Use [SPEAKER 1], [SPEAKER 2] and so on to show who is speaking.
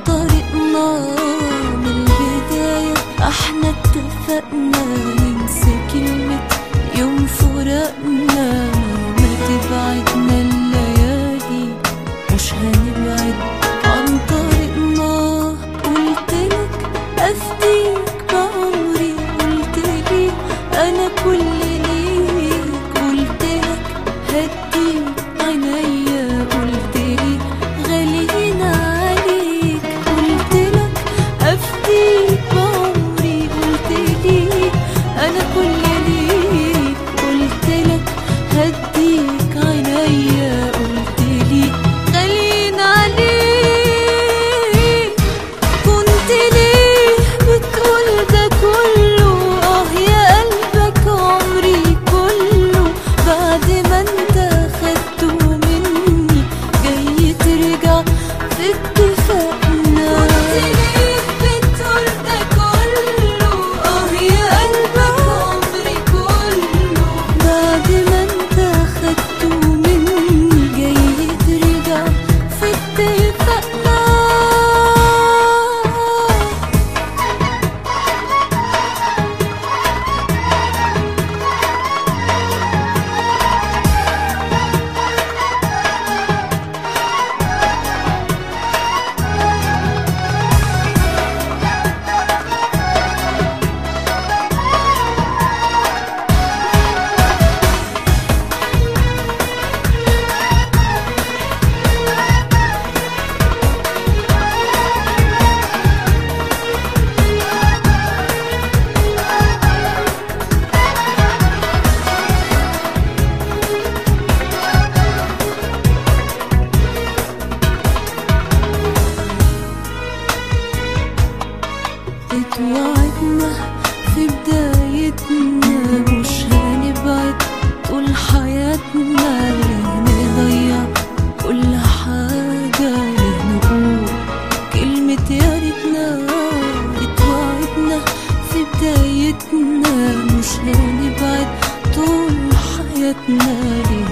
[SPEAKER 1] طريقنا من البداية احنا اتفقنا ننسى كلمة يوم فراقنا ما تبعدنا الليالي مش هنبعد عن طريقنا قلتلك افديك بعمري قلتلي انا كل ليك قلتلك هديك عينيا قلتلي غاليين عليك قلتلك افديك بعمري قلتلي انا كل ليك قلتلك هديك عينيا قلتلي غاليين عليك كنت ليه بتقول ده كله اه يا قلبك عمري كله بعد ما انت خدته مني جاي ترجع في اتفاقنا كنت ليه بتقول ده كله اه يا قلبك عمري كله بعد ما انت خدته مني جاي ترجع في اتفاقنا اتوعدنا في بدايتنا مش هنبعد طول حياتنا ليه نضيع كل حاجة ليه نقول كلمة يا ريتنا اتوعدنا في بدايتنا مش هنبعد طول حياتنا ليه